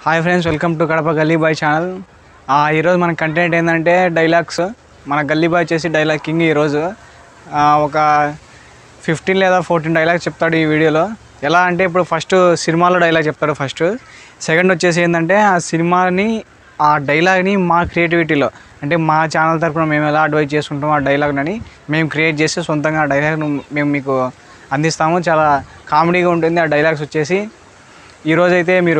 Hi friends welcome to Kadapa Galli boy channel ఈరోజు మన content ఏంటంటే డైలాగ్స్ మన గల్లీ బాయ్ చేసి డైలాగ్ కింగ్ ఈరోజు ఆ, ఒక ఫిఫ్టీన్ లేదా ఫోర్టీన్ డైలాగ్స్ చెప్తాడు ఈ వీడియోలో ఎలా అంటే ఇప్పుడు ఫస్ట్ సినిమాలో డైలాగ్ చెప్తాడు ఫస్ట్ సెకండ్ వచ్చేసి ఏంటంటే ఆ సినిమాని ఆ డైలాగ్ని మా క్రియేటివిటీలో అంటే మా ఛానల్ తరపున మేము ఎలా అడ్వైజ్ చేసుకుంటామో ఆ డైలాగ్ని మేము క్రియేట్ చేసి సొంతంగా ఆ డైలాగ్ను మేము మీకు అందిస్తాము చాలా కామెడీగా ఉంటుంది ఆ డైలాగ్స్ వచ్చేసి ఈరోజైతే మీరు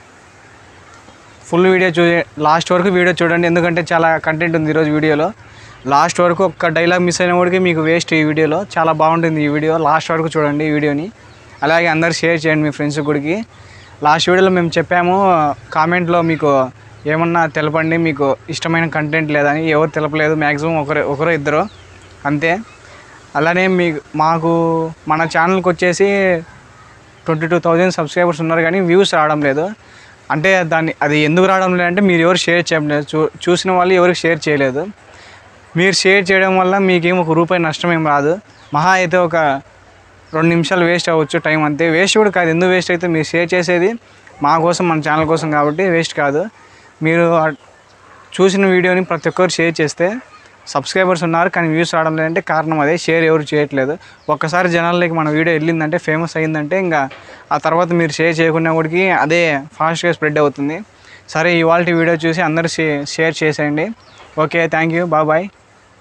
ఫుల్ వీడియో చూ లాస్ట్ వరకు వీడియో చూడండి ఎందుకంటే చాలా కంటెంట్ ఉంది ఈరోజు వీడియోలో లాస్ట్ వరకు ఒక్క డైలాగ్ మిస్ అయిన వాడికి మీకు వేస్ట్ ఈ వీడియోలో చాలా బాగుంటుంది ఈ వీడియో లాస్ట్ వరకు చూడండి ఈ వీడియోని అలాగే అందరు షేర్ చేయండి మీ ఫ్రెండ్స్ గుడికి లాస్ట్ వీడియోలో మేము చెప్పాము కామెంట్లో మీకు ఏమన్నా తెలపండి మీకు ఇష్టమైన కంటెంట్ లేదని ఎవరు తెలపలేదు మ్యాక్సిమం ఒకరు ఒకరో ఇద్దరు అంతే అలానే మీ మాకు మన ఛానల్కి వచ్చేసి ట్వంటీ టూ థౌజండ్ సబ్స్క్రైబర్స్ ఉన్నారు కానీ వ్యూస్ రావడం లేదు అంటే దాన్ని అది ఎందుకు రావడం లేదంటే మీరు ఎవరు షేర్ చేయలేదు చూ చూసిన వాళ్ళు ఎవరికి షేర్ చేయలేదు మీరు షేర్ చేయడం వల్ల మీకేం ఒక రూపాయి నష్టం ఏం రాదు మహా అయితే ఒక రెండు నిమిషాలు వేస్ట్ అవ్వచ్చు టైం అంతే వేస్ట్ కూడా కాదు ఎందుకు వేస్ట్ అయితే మీరు షేర్ చేసేది మా కోసం మన ఛానల్ కోసం కాబట్టి వేస్ట్ కాదు మీరు ఆ- చూసిన వీడియోని ప్రతి ఒక్కరు షేర్ చేస్తే సబ్స్క్రైబర్స్ ఉన్నారు కానీ వ్యూస్ రావడం లేదంటే కారణం అదే షేర్ ఎవరు చేయట్లేదు ఒక్కసారి జనాల్లోకి మన వీడియో వెళ్ళిందంటే ఫేమస్ అయ్యిందంటే ఇంకా ఆ తర్వాత మీరు షేర్ చేయకున్న వాడికి అదే ఫాస్ట్గా స్ప్రెడ్ అవుతుంది సరే ఇవాళ వీడియో చూసి అందరూ షే- షేర్ చేసేయండి okay thank you bye bye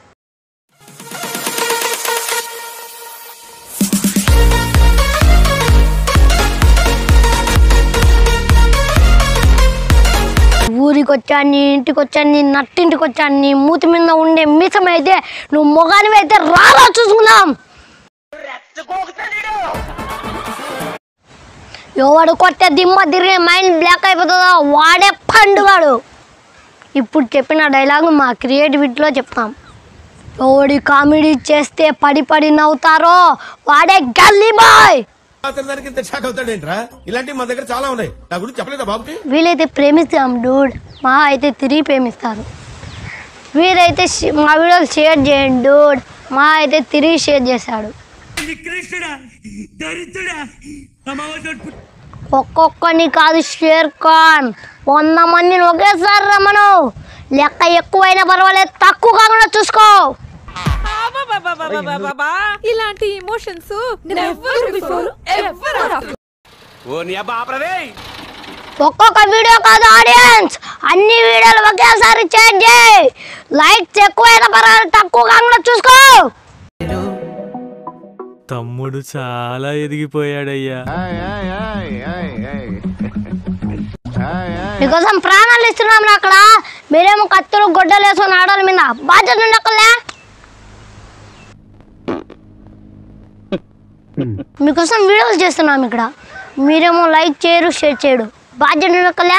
ఊరికి వచ్చాను నీ ఇంటికి వచ్చాను నీ నట్టింటికి వచ్చాను నీ మూతి మీద ఉండే మీసం అయితే నువ్వు మొగానివి అయితే రాలా చూసుకుందాం ఎవడు కొట్టే దిమ్మ తిరిగే మైండ్ బ్లాక్ అయిపోతుందో వాడే పండుగాడు ఇప్పుడు చెప్పిన డైలాగ్ మా క్రియేటివిటీలో చెప్తాం ఎవడి కామెడీ చేస్తే పడి పడి నవ్వుతారో వాడే గల్లీ బాయ్ అతని దానికి ఇంత షాక్ అవుతాడేంట్రా ఇలాంటివి మా దగ్గర చాలా ఉన్నాయి నా గురించి చెప్పలేదా బాబుకి వీలైతే ప్రేమిస్తాం డూడ్ మా అయితే తిరిగి ప్రేమిస్తారు వీరైతే షి- మా వీడియోలు షేర్ చేయండి డూడ్ మా అయితే తిరిగి షేర్ చేశాడు ఒక్కొక్కని కాదు షేర్ ఖాన్ వంద మందిని ఒకేసారి రమ్మను లెక్క ఎక్కువైనా పర్వాలేదు తక్కువ కాకుండా చూసుకో అబ్బబ్బబ్బబ్బబ్బబ్బబ్బా. ఇలాంటి emotions never before ever after ఒక్కొక్క వీడియో కాదు ఆడియన్స్ అన్ని వీడియోలు ఒకేసారి షేర్ చేయి లైక్స్ ఎక్కువైనా పర్వాలేదు తక్కువ కాకుండా చూసుకో తమ్ముడు చాలా ఎదిగిపోయాడయ్యా మీకోసం ప్రాణాలు ఇస్తున్నాం అక్కడ మీరేమో కత్తులు గొడ్డలు వేసుకుని ఆడల మీద బాధ్యత ఉండకలే మీకోసం వీడియోలు చేస్తున్నాం ఇక్కడ మీరేమో లైక్ చేయరు షేర్ చేయడు బాధ్యత ఉండకలే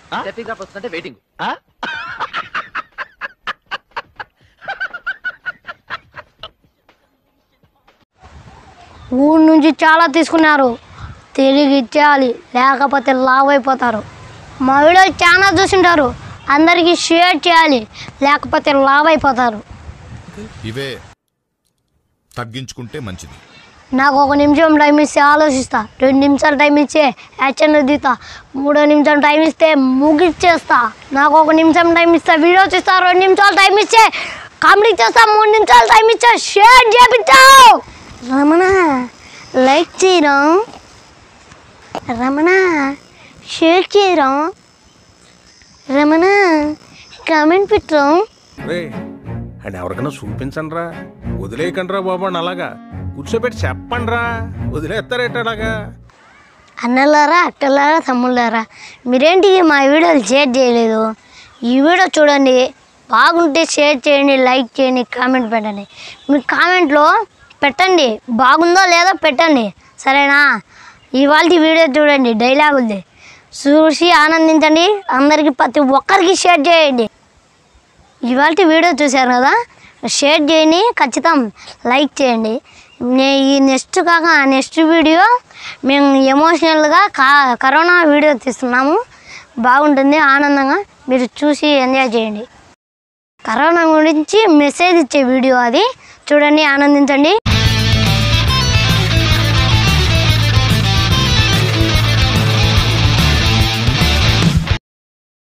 ఊరు నుంచి చాలా తీసుకున్నారు తిరిగి ఇచ్చేయాలి లేకపోతే లావ్ అయిపోతారు మా వీడియోలు చాలా చూసింటారు అందరికీ షేర్ చేయాలి లేకపోతే లావ్ అయిపోతారు ఇవే తగ్గించుకుంటే మంచిది నాకు ఒక నిమిషం టైం ఇస్తే ఆలోచిస్తా రెండు నిమిషాలు టైం ఇస్తే యాక్షన్ దిగుతా మూడో నిమిషం టైం ఇస్తే ముగిచ్చేస్తా నాకు ఒక నిమిషం టైం ఇస్తా వీడియో చూస్తా రెండు నిమిషాలు టైం ఇస్తే కామెడీ చేస్తా మూడు నిమిషాలు టైం ఇస్తే షేర్ చేపించావు రమణ లైక్ చేయడం రమణ షేర్ చేయడం రమణ కామెంట్ పెట్టడం రే అండ్ ఎవరికైనా చూపించండి రా వదిలేయకండి రా బాబు అని అలాగా కూర్చోబెట్టి చెప్పండి రా వదిలేస్తారేట అలాగా అన్నలారా అక్కలారా తమ్ముళ్ళారా మీరేంటి మా వీడియోలు షేర్ చేయలేదు ఈ వీడియో చూడండి బాగుంటే షేర్ చేయండి లైక్ చేయండి కామెంట్ పెట్టండి మీ కామెంట్లో పెట్టండి బాగుందో లేదో పెట్టండి సరేనా ఇవాళ వీడియో చూడండి డైలాగ్ ఉంది చూసి ఆనందించండి అందరికీ ప్రతి ఒక్కరికి షేర్ చేయండి ఇవాళ వీడియో చూశారు కదా షేర్ చేయండి ఖచ్చితం లైక్ చేయండి నే ఈ నెక్స్ట్ కాక నెక్స్ట్ వీడియో మేము ఎమోషనల్గా కా కరోనా వీడియో తీస్తున్నాము బాగుంటుంది ఆనందంగా మీరు చూసి ఎంజాయ్ చేయండి కరోనా గురించి మెసేజ్ ఇచ్చే వీడియో అది చూడండి ఆనందించండి